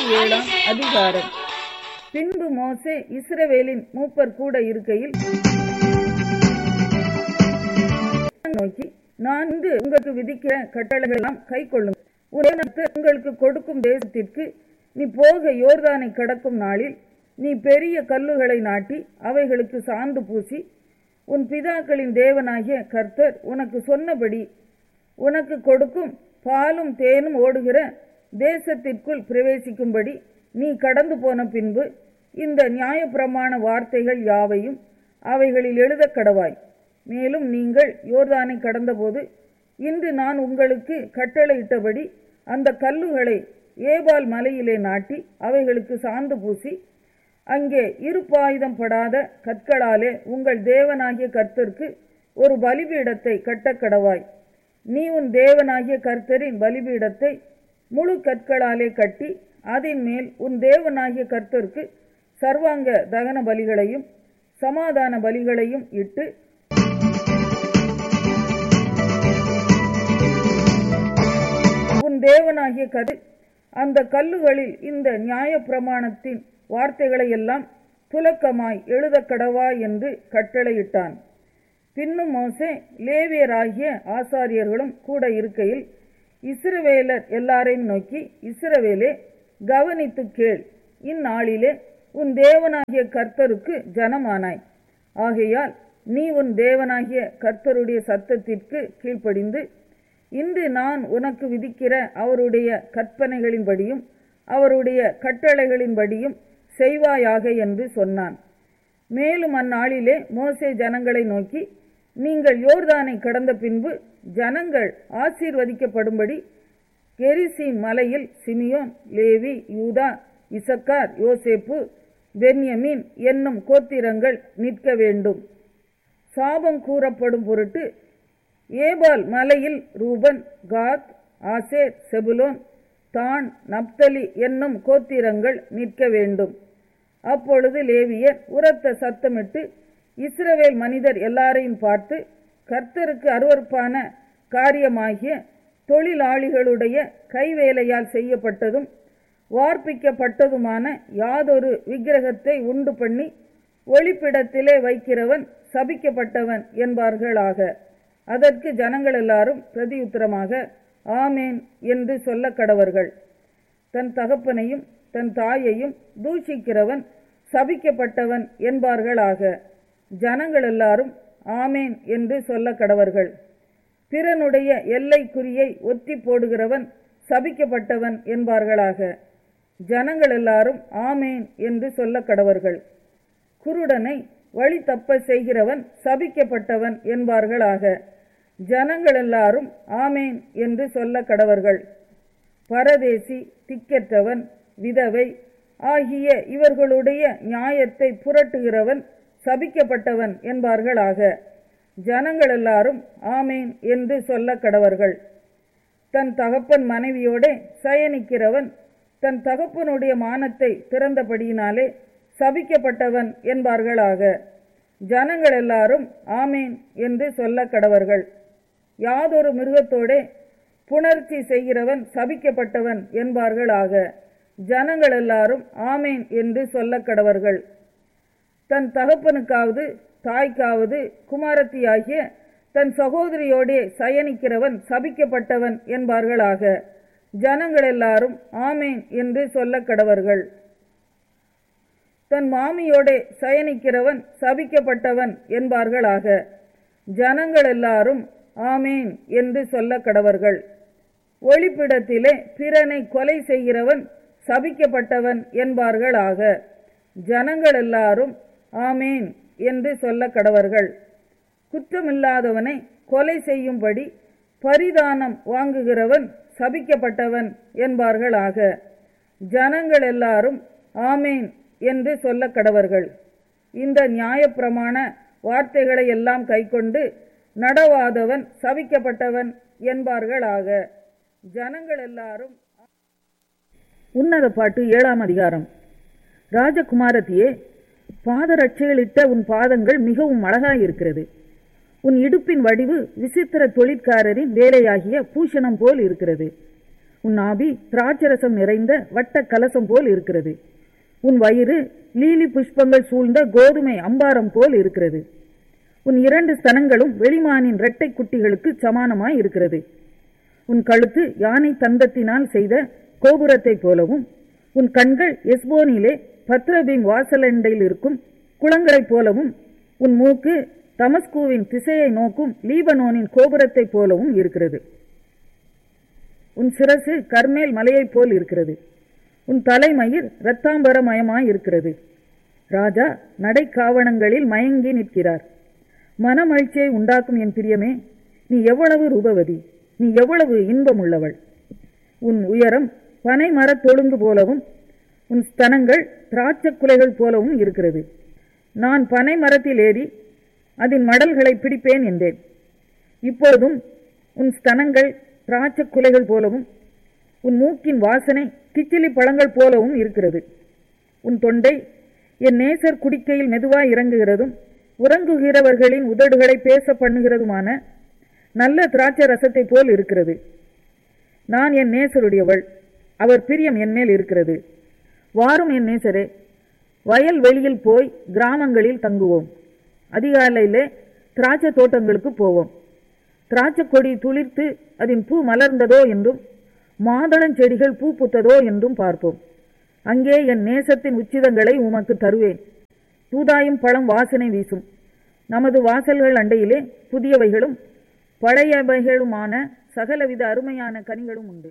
ஏழாம் அதிகாரம் பின்பு மோசே இஸ்ரவேலின் மூப்பர் கூட இருக்கையில் நோக்கி நான் இங்கு உங்களுக்கு விதிக்கிற கட்டளைகள் எல்லாம் கை கொள்ளும் உங்களுக்கு கொடுக்கும் தேசத்திற்கு நீ போக யோர்தானை கடக்கும் நாளில் நீ பெரிய கல்லுகளை நாட்டி அவைகளுக்கு சாந்து பூசி உன் பிதாக்களின் தேவனாகிய கர்த்தர் உனக்கு சொன்னபடி உனக்கு கொடுக்கும் பாலும் தேனும் ஓடுகிற தேசத்திற்குள் பிரவேசிக்கும்படி நீ கடந்து போன பின்பு இந்த நியாயப்பிரமாண வார்த்தைகள் யாவையும் அவைகளில் எழுத கடவாய் மேலும் நீங்கள் யோர்தானை கடந்தபோது இன்று நான் உங்களுக்கு கட்டளையிட்டபடி அந்த கல்லுகளை ஏபால் மலையிலே நாட்டி அவைகளுக்கு சாந்து பூசி அங்கே இருப்பாயுதம் படாத கற்களாலே உங்கள் தேவனாகிய கர்த்தருக்கு ஒரு பலிபீடத்தை கட்டக்கடவாய் நீ உன் தேவனாகிய கர்த்தரின் பலிபீடத்தை முழு கற்களாலே கட்டி அதன் மேல் உன் தேவனாகிய கர்த்தருக்கு சர்வாங்க தகன பலிகளையும் சமாதான பலிகளையும் இட்டு உன் தேவனாகிய கரு அந்த கல்லுகளில் இந்த நியாய பிரமாணத்தின் வார்த்தைகளை எல்லாம் துலக்கமாய் எழுத கடவா என்று கட்டளையிட்டான் பின்னும் மோசே லேவியராகிய ஆசாரியர்களும் கூட இருக்கையில் இஸ்ரவேலர் எல்லாரையும் நோக்கி இஸ்ரவேலே கவனித்து கேள் இந்நாளிலே உன் தேவனாகிய கர்த்தருக்கு ஜனமானாய் ஆகையால் நீ உன் தேவனாகிய கர்த்தருடைய சத்தத்திற்கு கீழ்ப்படிந்து இன்று நான் உனக்கு விதிக்கிற அவருடைய கற்பனைகளின்படியும் அவருடைய கட்டளைகளின்படியும் செய்வாயாக என்று சொன்னான் மேலும் அந்நாளிலே மோசே ஜனங்களை நோக்கி நீங்கள் யோர்தானை கடந்த பின்பு ஜனங்கள் ஆசீர்வதிக்கப்படும்படி கெரிசீன் மலையில் சிமியோன் லேவி யூதா இசக்கார் யோசேப்பு பென்யமீன் என்னும் கோத்திரங்கள் நிற்க வேண்டும் சாபம் கூறப்படும் பொருட்டு ஏபால் மலையில் ரூபன் காத் ஆசேர் செபுலோன் தான் நப்தலி என்னும் கோத்திரங்கள் நிற்க வேண்டும் அப்பொழுது லேவியர் உரத்த சத்தமிட்டு இஸ்ரவேல் மனிதர் எல்லாரையும் பார்த்து கர்த்தருக்கு அருவறுப்பான காரியமாகிய தொழிலாளிகளுடைய கைவேலையால் செய்யப்பட்டதும் வார்ப்பிக்கப்பட்டதுமான யாதொரு விக்கிரகத்தை உண்டு பண்ணி ஒளிப்பிடத்திலே வைக்கிறவன் சபிக்கப்பட்டவன் என்பார்களாக அதற்கு ஜனங்கள் எல்லாரும் பிரதியுத்தரமாக ஆமேன் என்று சொல்ல கடவர்கள் தன் தகப்பனையும் தன் தாயையும் தூஷிக்கிறவன் சபிக்கப்பட்டவன் என்பார்களாக ஜனங்கள் எல்லாரும் ஆமேன் என்று சொல்ல கடவர்கள் பிறனுடைய எல்லை குறியை ஒத்தி போடுகிறவன் சபிக்கப்பட்டவன் என்பார்களாக ஜனங்கள் எல்லாரும் ஆமேன் என்று சொல்ல கடவர்கள் குருடனை வழி தப்ப செய்கிறவன் சபிக்கப்பட்டவன் என்பார்களாக ஜனங்கள் எல்லாரும் ஆமேன் என்று சொல்ல கடவர்கள் பரதேசி திக்கற்றவன் விதவை ஆகிய இவர்களுடைய நியாயத்தை புரட்டுகிறவன் சபிக்கப்பட்டவன் என்பார்களாக ஜனங்கள் எல்லாரும் ஆமேன் என்று சொல்ல கடவர்கள் தன் தகப்பன் மனைவியோடே சயனிக்கிறவன் தன் தகப்பனுடைய மானத்தை திறந்தபடியினாலே சபிக்கப்பட்டவன் என்பார்களாக ஜனங்கள் எல்லாரும் ஆமேன் என்று சொல்ல கடவர்கள் யாதொரு மிருகத்தோடே புணர்ச்சி செய்கிறவன் சபிக்கப்பட்டவன் என்பார்களாக ஜனங்கள் எல்லாரும் ஆமேன் என்று சொல்ல கடவர்கள் தன் தகப்பனுக்காவது தாய்க்காவது குமாரத்தியாகிய தன் சகோதரியோடே சயனிக்கிறவன் சபிக்கப்பட்டவன் என்பார்களாக ஜனங்கள் எல்லாரும் ஆமேன் என்று சொல்ல கடவர்கள் தன் மாமியோடே சயனிக்கிறவன் சபிக்கப்பட்டவன் என்பார்களாக ஜனங்கள் எல்லாரும் ஆமேன் என்று சொல்ல கடவர்கள் ஒளிப்பிடத்திலே பிறனை கொலை செய்கிறவன் சபிக்கப்பட்டவன் என்பார்களாக ஜனங்கள் எல்லாரும் ஆமேன் என்று சொல்ல கடவர்கள் குற்றமில்லாதவனை கொலை செய்யும்படி பரிதானம் வாங்குகிறவன் சபிக்கப்பட்டவன் என்பார்களாக ஜனங்கள் எல்லாரும் ஆமேன் என்று சொல்ல கடவர்கள் இந்த நியாயப்பிரமாண வார்த்தைகளை எல்லாம் கைக்கொண்டு நடவாதவன் சபிக்கப்பட்டவன் என்பார்களாக ஜனங்கள் எல்லாரும் உன்னத பாட்டு ஏழாம் அதிகாரம் ராஜகுமாரத்தியே பாதரட்சைகளிட்ட உன் பாதங்கள் மிகவும் அழகாயிருக்கிறது உன் இடுப்பின் வடிவு விசித்திர தொழிற்காரரின் வேலையாகிய பூஷணம் போல் இருக்கிறது உன் ஆவி திராட்சரசம் நிறைந்த வட்ட கலசம் போல் இருக்கிறது உன் வயிறு லீலி புஷ்பங்கள் சூழ்ந்த கோதுமை அம்பாரம் போல் இருக்கிறது உன் இரண்டு ஸ்தனங்களும் வெளிமானின் இரட்டை குட்டிகளுக்கு சமானமாய் இருக்கிறது உன் கழுத்து யானை தந்தத்தினால் செய்த கோபுரத்தைப் போலவும் உன் கண்கள் எஸ்போனிலே பத்ரபின் வாசலண்டையில் இருக்கும் குளங்களைப் போலவும் உன் மூக்கு தமஸ்கூவின் திசையை நோக்கும் லீபனோனின் கோபுரத்தைப் போலவும் இருக்கிறது உன் சிரசு கர்மேல் மலையைப் போல் இருக்கிறது உன் தலைமயிர் இரத்தாம்பரமயமாய் இருக்கிறது ராஜா நடைக்காவணங்களில் மயங்கி நிற்கிறார் மனமகிழ்ச்சியை உண்டாக்கும் என் பிரியமே நீ எவ்வளவு ரூபவதி நீ எவ்வளவு இன்பமுள்ளவள் உன் உயரம் பனை மரத் தொழுங்கு போலவும் உன் ஸ்தனங்கள் திராட்சக் குலைகள் போலவும் இருக்கிறது நான் பனை மரத்தில் ஏறி அதன் மடல்களை பிடிப்பேன் என்றேன் இப்பொழுதும் உன் ஸ்தனங்கள் திராட்சக் குலைகள் போலவும் உன் மூக்கின் வாசனை கிச்சிலி பழங்கள் போலவும் இருக்கிறது உன் தொண்டை என் நேசர் குடிக்கையில் மெதுவாய் இறங்குகிறதும் உறங்குகிறவர்களின் உதடுகளை பேச பண்ணுகிறதுமான நல்ல திராட்சை ரசத்தை போல் இருக்கிறது நான் என் நேசருடையவள் அவர் பிரியம் என் மேல் இருக்கிறது வாரும் என் நேசரே வயல் வெளியில் போய் கிராமங்களில் தங்குவோம் அதிகாலையிலே திராட்சை தோட்டங்களுக்கு போவோம் திராட்சை கொடி துளிர்த்து அதன் பூ மலர்ந்ததோ என்றும் மாதளஞ்செடிகள் பூ பூத்ததோ என்றும் பார்ப்போம் அங்கே என் நேசத்தின் உச்சிதங்களை உமக்கு தருவேன் தூதாயும் பழம் வாசனை வீசும் நமது வாசல்கள் அண்டையிலே புதியவைகளும் பழையவைகளுமான சகலவித அருமையான கனிகளும் உண்டு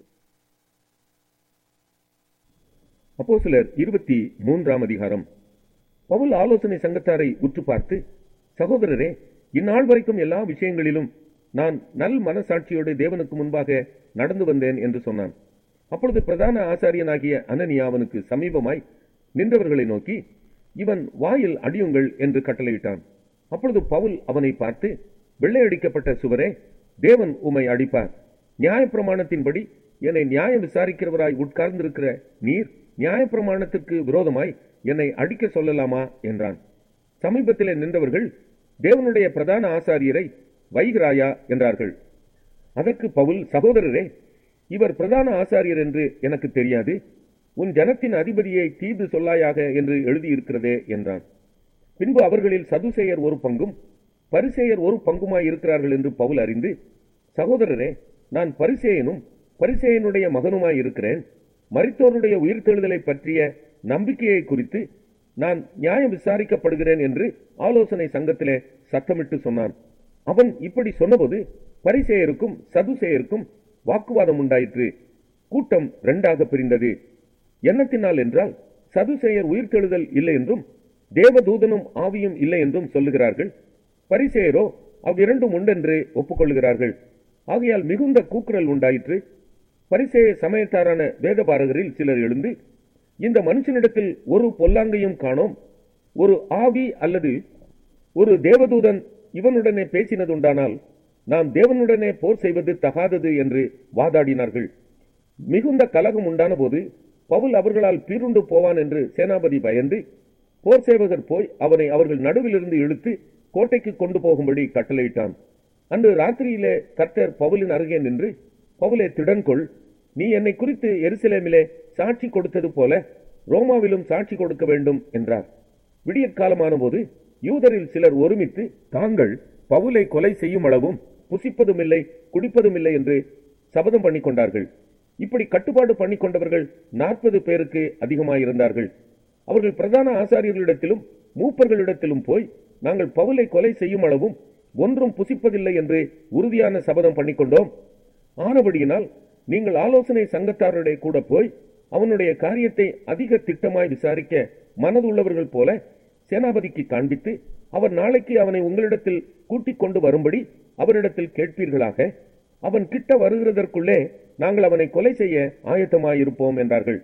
அப்போ சிலர் இருபத்தி மூன்றாம் அதிகாரம் பவுல் ஆலோசனை சங்கத்தாரை உற்று பார்த்து சகோதரரே இந்நாள் வரைக்கும் எல்லா விஷயங்களிலும் நான் நல் மனசாட்சியோடு தேவனுக்கு முன்பாக நடந்து வந்தேன் என்று சொன்னான் அப்பொழுது பிரதான ஆசாரியனாகிய அனனியா அவனுக்கு சமீபமாய் நின்றவர்களை நோக்கி இவன் வாயில் அடியுங்கள் என்று கட்டளையிட்டான் அப்பொழுது பவுல் அவனை பார்த்து வெள்ளையடிக்கப்பட்ட சுவரே தேவன் உம்மை அடிப்பார் நியாயப்பிரமாணத்தின்படி என்னை நியாயம் விசாரிக்கிறவராய் உட்கார்ந்திருக்கிற நீர் நியாயப்பிரமாணத்திற்கு விரோதமாய் என்னை அடிக்க சொல்லலாமா என்றான் சமீபத்திலே நின்றவர்கள் தேவனுடைய பிரதான ஆசாரியரை வைகிறாயா என்றார்கள் அதற்கு பவுல் சகோதரரே இவர் பிரதான ஆசாரியர் என்று எனக்கு தெரியாது உன் ஜனத்தின் அதிபதியை தீது சொல்லாயாக என்று எழுதியிருக்கிறதே என்றான் பின்பு அவர்களில் சதுசேயர் ஒரு பங்கும் பரிசேயர் ஒரு பங்குமாய் இருக்கிறார்கள் என்று பவுல் அறிந்து சகோதரரே நான் பரிசேயனும் பரிசேயனுடைய மகனுமாய் இருக்கிறேன் மரித்தோருடைய உயிர்த்தெழுதலை பற்றிய நம்பிக்கையை குறித்து நான் நியாயம் விசாரிக்கப்படுகிறேன் என்று ஆலோசனை சங்கத்திலே சத்தமிட்டு சொன்னான் அவன் இப்படி சொன்னபோது பரிசேயருக்கும் சதுசேயருக்கும் வாக்குவாதம் உண்டாயிற்று கூட்டம் இரண்டாக பிரிந்தது எண்ணத்தினால் என்றால் சதுசேயர் உயிர்த்தெழுதல் இல்லை என்றும் தேவதூதனும் ஆவியும் இல்லை என்றும் சொல்லுகிறார்கள் பரிசேயரோ அவ்விரண்டும் உண்டென்று ஒப்புக்கொள்கிறார்கள் ஆகையால் மிகுந்த கூக்குரல் உண்டாயிற்று பரிசேய சமயத்தாரான வேதபாரகரில் சிலர் எழுந்து இந்த மனுஷனிடத்தில் ஒரு பொல்லாங்கையும் காணோம் ஒரு ஆவி அல்லது ஒரு தேவதூதன் இவனுடனே பேசினதுண்டானால் நாம் தேவனுடனே போர் செய்வது தகாதது என்று வாதாடினார்கள் மிகுந்த கலகம் உண்டான போது பவுல் அவர்களால் பீருண்டு போவான் என்று சேனாபதி பயந்து போர் சேவகர் போய் அவனை அவர்கள் நடுவிலிருந்து இழுத்து கோட்டைக்கு கொண்டு போகும்படி கட்டளையிட்டான் அன்று ராத்திரியிலே கர்த்தர் பவுலின் அருகே நின்று பவுலே திடன்கொள் நீ என்னை குறித்து எருசலேமிலே சாட்சி கொடுத்தது போல ரோமாவிலும் சாட்சி கொடுக்க வேண்டும் என்றார் விடியற்காலமான போது யூதரில் சிலர் ஒருமித்து தாங்கள் பவுலை கொலை செய்யும் அளவும் புசிப்பதுமில்லை குடிப்பதுமில்லை என்று சபதம் பண்ணிக் கொண்டார்கள் இப்படி கட்டுப்பாடு பண்ணிக் கொண்டவர்கள் நாற்பது பேருக்கு அதிகமாயிருந்தார்கள் அவர்கள் பிரதான ஆசாரியர்களிடத்திலும் மூப்பர்களிடத்திலும் போய் நாங்கள் பவுலை கொலை செய்யும் அளவும் ஒன்றும் புசிப்பதில்லை என்று உறுதியான சபதம் பண்ணிக்கொண்டோம் ஆனபடியினால் நீங்கள் ஆலோசனை சங்கத்தாருடைய கூட போய் அவனுடைய காரியத்தை அதிக திட்டமாய் விசாரிக்க மனதுள்ளவர்கள் போல சேனாபதிக்கு காண்பித்து அவர் நாளைக்கு அவனை உங்களிடத்தில் கூட்டிக் கொண்டு வரும்படி அவரிடத்தில் கேட்பீர்களாக அவன் கிட்ட வருகிறதற்குள்ளே நாங்கள் அவனை கொலை செய்ய ஆயத்தமாயிருப்போம் என்றார்கள்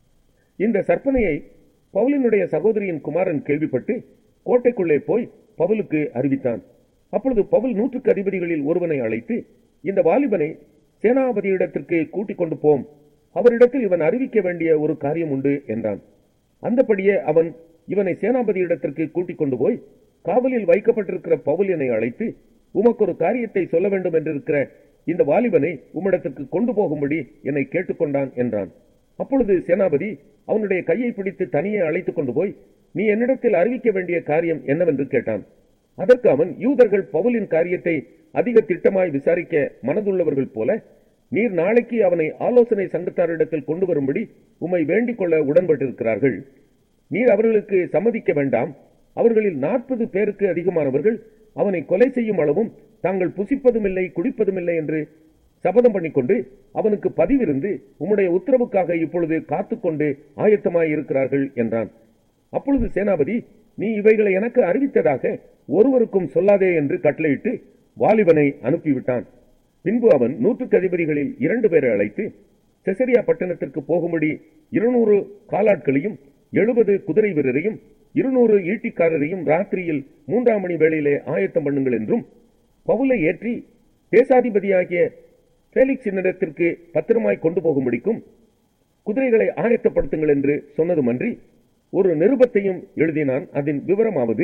இந்த சற்பனையை பவுலினுடைய சகோதரியின் குமாரன் கேள்விப்பட்டு கோட்டைக்குள்ளே போய் பவுலுக்கு அறிவித்தான் அப்பொழுது பவுல் நூற்றுக்கு அதிபதிகளில் ஒருவனை அழைத்து இந்த வாலிபனை சேனாபதியிடத்திற்கு கூட்டிக் கொண்டு போம் அவரிடத்தில் இவன் அறிவிக்க வேண்டிய ஒரு காரியம் உண்டு என்றான் அந்தபடியே அவன் இவனை சேனாபதியிடத்திற்கு கூட்டிக் கொண்டு போய் காவலில் வைக்கப்பட்டிருக்கிற பவுலினை அழைத்து உமக்கு ஒரு காரியத்தை சொல்ல வேண்டும் என்றிருக்கிற இந்த வாலிபனை உம்மிடத்திற்கு கொண்டு போகும்படி என்னை கேட்டுக்கொண்டான் என்றான் அப்பொழுது சேனாபதி அவனுடைய கையை பிடித்து தனியே அழைத்துக் கொண்டு போய் நீ என்னிடத்தில் அறிவிக்க வேண்டிய காரியம் என்னவென்று கேட்டான் அதற்கு அவன் யூதர்கள் பவுலின் காரியத்தை அதிக திட்டமாய் விசாரிக்க மனதுள்ளவர்கள் போல நீர் நாளைக்கு அவனை ஆலோசனை சங்கத்தாரிடத்தில் கொண்டு வரும்படி உம்மை வேண்டிக் கொள்ள உடன்பட்டிருக்கிறார்கள் நீர் அவர்களுக்கு சம்மதிக்க வேண்டாம் அவர்களில் நாற்பது பேருக்கு அதிகமானவர்கள் அவனை கொலை செய்யும் அளவும் தாங்கள் புசிப்பதுமில்லை குடிப்பதுமில்லை என்று சபதம் பண்ணிக்கொண்டு அவனுக்கு பதிவிருந்து உம்முடைய உத்தரவுக்காக இப்பொழுது காத்துக்கொண்டு ஆயத்தமாய் இருக்கிறார்கள் என்றான் அப்பொழுது சேனாபதி நீ இவைகளை எனக்கு அறிவித்ததாக ஒருவருக்கும் சொல்லாதே என்று கட்டளையிட்டு வாலிபனை அனுப்பிவிட்டான் பின்பு அவன் நூற்றுக்கு அதிபதிகளில் இரண்டு பேரை அழைத்து செசரியா பட்டணத்திற்கு போகும்படி இருநூறு காலாட்களையும் எழுபது குதிரை வீரரையும் இருநூறு ஈட்டிக்காரரையும் ராத்திரியில் மூன்றாம் மணி வேளையிலே ஆயத்தம் பண்ணுங்கள் என்றும் பவுலை ஏற்றி தேசாதிபதியாகிய பேலிக்ஸ் என்னிடத்திற்கு பத்திரமாய் கொண்டு போகும்படிக்கும் குதிரைகளை ஆயத்தப்படுத்துங்கள் என்று சொன்னதுமன்றி ஒரு நிருபத்தையும் எழுதினான் அதன் விவரமாவது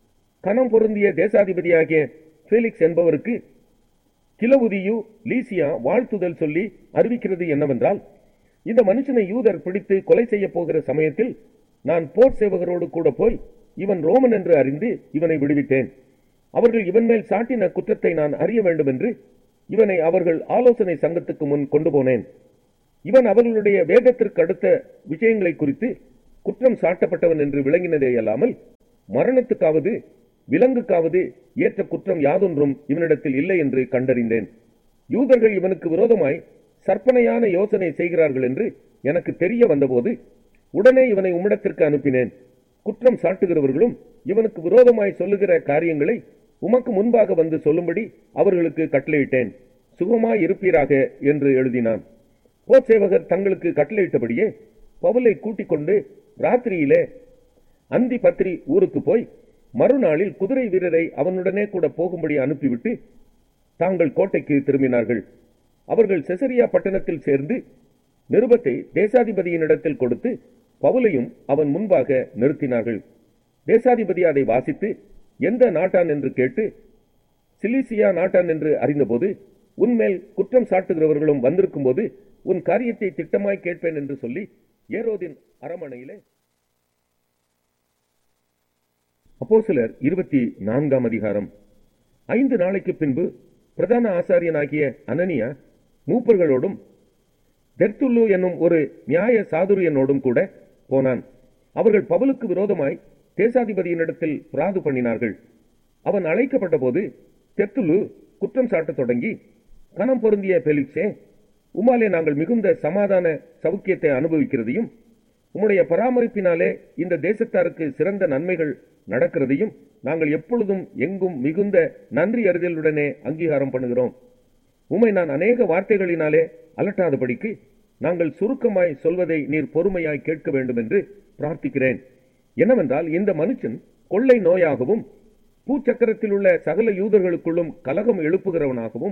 கணம் பொருந்திய தேசாதிபதியாகிய ஃபேலிக்ஸ் என்பவருக்கு கிலவுதியு லீசியா வாழ்த்துதல் சொல்லி அறிவிக்கிறது என்னவென்றால் இந்த மனுஷனை யூதர் பிடித்து கொலை செய்ய போகிற சமயத்தில் நான் போர் சேவகரோடு கூட போய் இவன் ரோமன் என்று அறிந்து இவனை விடுவித்தேன் அவர்கள் இவன் மேல் சாட்டின குற்றத்தை நான் அறிய வேண்டும் என்று இவனை அவர்கள் ஆலோசனை சங்கத்துக்கு முன் கொண்டு போனேன் இவன் அவர்களுடைய வேதத்திற்கு அடுத்த விஷயங்களை குறித்து குற்றம் சாட்டப்பட்டவன் என்று விளங்கினதே அல்லாமல் மரணத்துக்காவது விலங்குக்காவது ஏற்ற குற்றம் யாதொன்றும் இவனிடத்தில் இல்லை என்று கண்டறிந்தேன் யூதர்கள் இவனுக்கு விரோதமாய் சற்பனையான யோசனை செய்கிறார்கள் என்று எனக்கு தெரிய வந்தபோது உடனே இவனை உம்மிடத்திற்கு அனுப்பினேன் குற்றம் சாட்டுகிறவர்களும் இவனுக்கு விரோதமாய் சொல்லுகிற காரியங்களை உமக்கு முன்பாக வந்து சொல்லும்படி அவர்களுக்கு கட்டளையிட்டேன் சுகமாய் இருப்பீராக என்று எழுதினான் போர்ச்சேவகர் தங்களுக்கு கட்டளையிட்டபடியே பவுலை கூட்டிக் கொண்டு ராத்திரியிலே அந்தி பத்திரி ஊருக்கு போய் மறுநாளில் குதிரை வீரரை அவனுடனே கூட போகும்படி அனுப்பிவிட்டு தாங்கள் கோட்டைக்கு திரும்பினார்கள் அவர்கள் செசரியா பட்டணத்தில் சேர்ந்து நிருபத்தை தேசாதிபதியினிடத்தில் கொடுத்து பவுலையும் அவன் முன்பாக நிறுத்தினார்கள் தேசாதிபதி அதை வாசித்து எந்த நாட்டான் என்று கேட்டு சிலிசியா நாட்டான் என்று அறிந்தபோது உன்மேல் குற்றம் சாட்டுகிறவர்களும் வந்திருக்கும்போது உன் காரியத்தை திட்டமாய் கேட்பேன் என்று சொல்லி ஏரோதின் அரமனையிலே அப்போஸ்தலர் இருபத்தி நான்காம் அதிகாரம் ஐந்து நாளைக்கு பின்பு பிரதான ஆசாரியனாகிய அனனியா மூப்பர்களோடும் தெர்த்துல்லு என்னும் ஒரு நியாய சாதுரியனோடும் கூட போனான் அவர்கள் பவுலுக்கு விரோதமாய் தேசாதிபதியினிடத்தில் பிராது பண்ணினார்கள் அவன் அழைக்கப்பட்ட போது தெர்த்துல்லு குற்றம் சாட்டத் தொடங்கி கணம் பொருந்திய பெலிக்ஸே உமாலே நாங்கள் மிகுந்த சமாதான சவுக்கியத்தை அனுபவிக்கிறதையும் உம்முடைய பராமரிப்பினாலே இந்த தேசத்தாருக்கு சிறந்த நன்மைகள் நடக்கிறதையும் நாங்கள் எப்பொழுதும் எங்கும் மிகுந்த நன்றி அறிதலுடனே அங்கீகாரம் பண்ணுகிறோம் உம்மை நான் அநேக வார்த்தைகளினாலே அலட்டாதபடிக்கு நாங்கள் சுருக்கமாய் சொல்வதை நீர் பொறுமையாய் கேட்க வேண்டும் என்று பிரார்த்திக்கிறேன் என்னவென்றால் இந்த மனுஷன் கொள்ளை நோயாகவும் பூச்சக்கரத்தில் உள்ள சகல யூதர்களுக்குள்ளும் கலகம் எழுப்புகிறவனாகவும்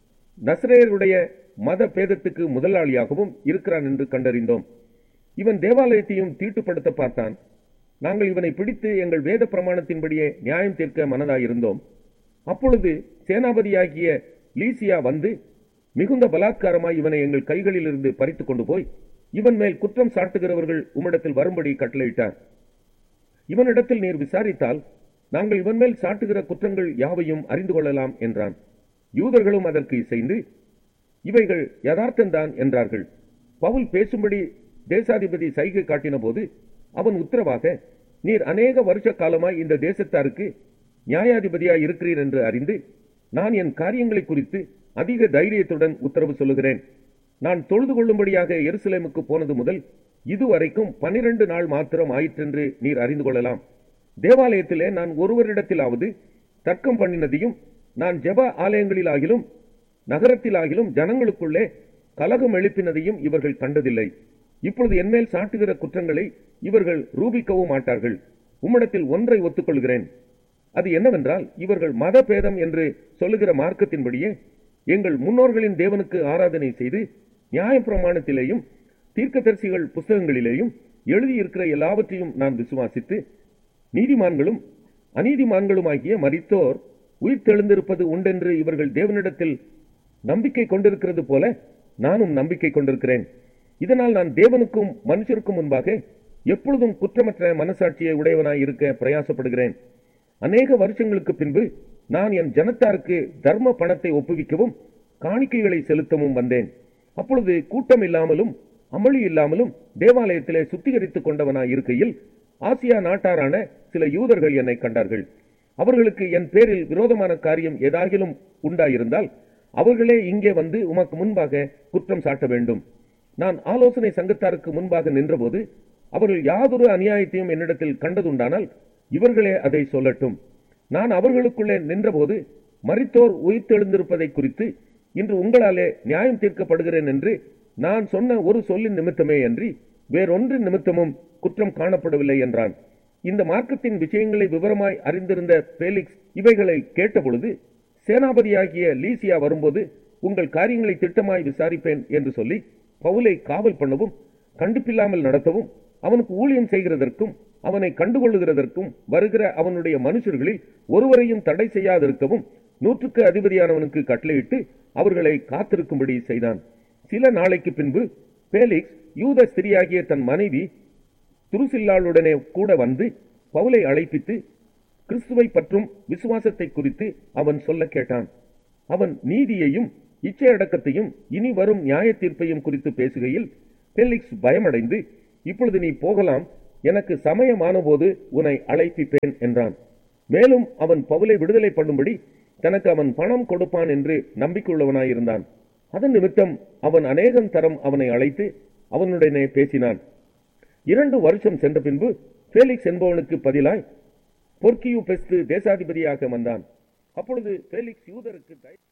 நசரேயருடைய மத பேதத்துக்கு முதலாளியாகவும் இருக்கிறான் என்று கண்டறிந்தோம் இவன் தேவாலயத்தையும் தீட்டுப்படுத்த பார்த்தான் நாங்கள் இவனை பிடித்து எங்கள் வேத பிரமாணத்தின்படியே நியாயம் தீர்க்க மனதாயிருந்தோம் அப்பொழுது சேனாபதியாகிய லீசியா வந்து மிகுந்த பலாத்காரமாய் இவனை எங்கள் கைகளிலிருந்து பறித்துக் கொண்டு போய் இவன் மேல் குற்றம் சாட்டுகிறவர்கள் உம்மிடத்தில் வரும்படி கட்டளையிட்டார் இவனிடத்தில் நீர் விசாரித்தால் நாங்கள் இவன் மேல் சாட்டுகிற குற்றங்கள் யாவையும் அறிந்து கொள்ளலாம் என்றான் யூதர்களும் அதற்கு இசைந்து இவைகள் யதார்த்தம்தான் என்றார்கள் பவுல் பேசும்படி தேசாதிபதி சைகை காட்டின போது அவன் உத்தரவாக நீர் அநேக வருஷ காலமாய் இந்த தேசத்தாருக்கு நியாயாதிபதியாய் இருக்கிறீர் என்று அறிந்து நான் என் காரியங்களை குறித்து அதிக தைரியத்துடன் உத்தரவு சொல்லுகிறேன் நான் தொழுது கொள்ளும்படியாக எருசலேமுக்கு போனது முதல் இதுவரைக்கும் பனிரெண்டு நாள் மாத்திரம் ஆயிற்றென்று நீர் அறிந்து கொள்ளலாம் தேவாலயத்திலே நான் ஒருவரிடத்திலாவது தர்க்கம் பண்ணினதையும் நான் ஜெப ஆலயங்களிலாகிலும் நகரத்திலாகிலும் ஜனங்களுக்குள்ளே கலகம் எழுப்பினதையும் இவர்கள் கண்டதில்லை இப்பொழுது என்மேல் சாட்டுகிற குற்றங்களை இவர்கள் ரூபிக்கவும் மாட்டார்கள் உம்மிடத்தில் ஒன்றை ஒத்துக்கொள்கிறேன் அது என்னவென்றால் இவர்கள் மத பேதம் என்று சொல்லுகிற மார்க்கத்தின்படியே எங்கள் முன்னோர்களின் தேவனுக்கு ஆராதனை செய்து நியாயப்பிரமாணத்திலேயும் தீர்க்கதரிசிகள் புஸ்தகங்களிலேயும் எழுதியிருக்கிற எல்லாவற்றையும் நான் விசுவாசித்து நீதிமான்களும் அநீதிமான்களுமாகிய மரித்தோர் உயிர் தெழுந்திருப்பது உண்டென்று இவர்கள் தேவனிடத்தில் நம்பிக்கை கொண்டிருக்கிறது போல நானும் நம்பிக்கை கொண்டிருக்கிறேன் இதனால் நான் தேவனுக்கும் மனுஷருக்கும் முன்பாக எப்பொழுதும் குற்றமற்ற மனசாட்சியை உடையவனாய் இருக்க பிரயாசப்படுகிறேன் அநேக வருஷங்களுக்கு பின்பு நான் என் ஜனத்தாருக்கு தர்ம பணத்தை ஒப்புவிக்கவும் காணிக்கைகளை செலுத்தவும் வந்தேன் அப்பொழுது கூட்டம் இல்லாமலும் அமளி இல்லாமலும் தேவாலயத்திலே சுத்திகரித்துக் கொண்டவனாய் இருக்கையில் ஆசியா நாட்டாரான சில யூதர்கள் என்னை கண்டார்கள் அவர்களுக்கு என் பேரில் விரோதமான காரியம் ஏதாகிலும் உண்டாயிருந்தால் அவர்களே இங்கே வந்து உமக்கு முன்பாக குற்றம் சாட்ட வேண்டும் நான் ஆலோசனை சங்கத்தாருக்கு முன்பாக நின்றபோது அவர்கள் யாதொரு அநியாயத்தையும் என்னிடத்தில் கண்டதுண்டானால் இவர்களே அதை சொல்லட்டும் நான் அவர்களுக்குள்ளே நின்றபோது மரித்தோர் உயிர்த்தெழுந்திருப்பதை குறித்து இன்று உங்களாலே நியாயம் தீர்க்கப்படுகிறேன் என்று நான் சொன்ன ஒரு சொல்லின் நிமித்தமே அன்றி வேறொன்றின் நிமித்தமும் குற்றம் காணப்படவில்லை என்றான் இந்த மார்க்கத்தின் விஷயங்களை விவரமாய் அறிந்திருந்த பேலிக்ஸ் இவைகளை கேட்டபொழுது சேனாபதியாகிய லீசியா வரும்போது உங்கள் காரியங்களை திட்டமாய் விசாரிப்பேன் என்று சொல்லி பவுலை காவல் பண்ணவும் கண்டிப்பில்லாமல் நடத்தவும் அவனுக்கு ஊழியம் செய்கிறதற்கும் அவனை கண்டுகொள்ளுகிறதற்கும் வருகிற அவனுடைய மனுஷர்களில் ஒருவரையும் தடை செய்யாதிருக்கவும் நூற்றுக்கு அதிபதியானவனுக்கு கட்டளையிட்டு அவர்களை காத்திருக்கும்படி செய்தான் சில நாளைக்கு பின்பு பேலிக்ஸ் யூத ஸ்திரியாகிய தன் மனைவி துருசில்லாளுடனே கூட வந்து பவுலை அழைப்பித்து கிறிஸ்துவை பற்றும் விசுவாசத்தை குறித்து அவன் சொல்ல கேட்டான் அவன் நீதியையும் இச்சையடக்கத்தையும் இனி வரும் நியாய தீர்ப்பையும் குறித்து பேசுகையில் பெலிக்ஸ் பயமடைந்து இப்பொழுது நீ போகலாம் எனக்கு சமயமான போது உன்னை அழைப்பிப்பேன் என்றான் மேலும் அவன் பவுலை விடுதலை பண்ணும்படி தனக்கு அவன் பணம் கொடுப்பான் என்று நம்பிக்கையுள்ளவனாயிருந்தான் அதன் நிமித்தம் அவன் அநேகம் தரம் அவனை அழைத்து அவனுடனே பேசினான் இரண்டு வருஷம் சென்ற பின்பு பேலிக்ஸ் என்பவனுக்கு பதிலாய் பொர்க்கியு பெஸ்து தேசாதிபதியாக வந்தான் அப்பொழுது பேலிக்ஸ் யூதருக்கு தை-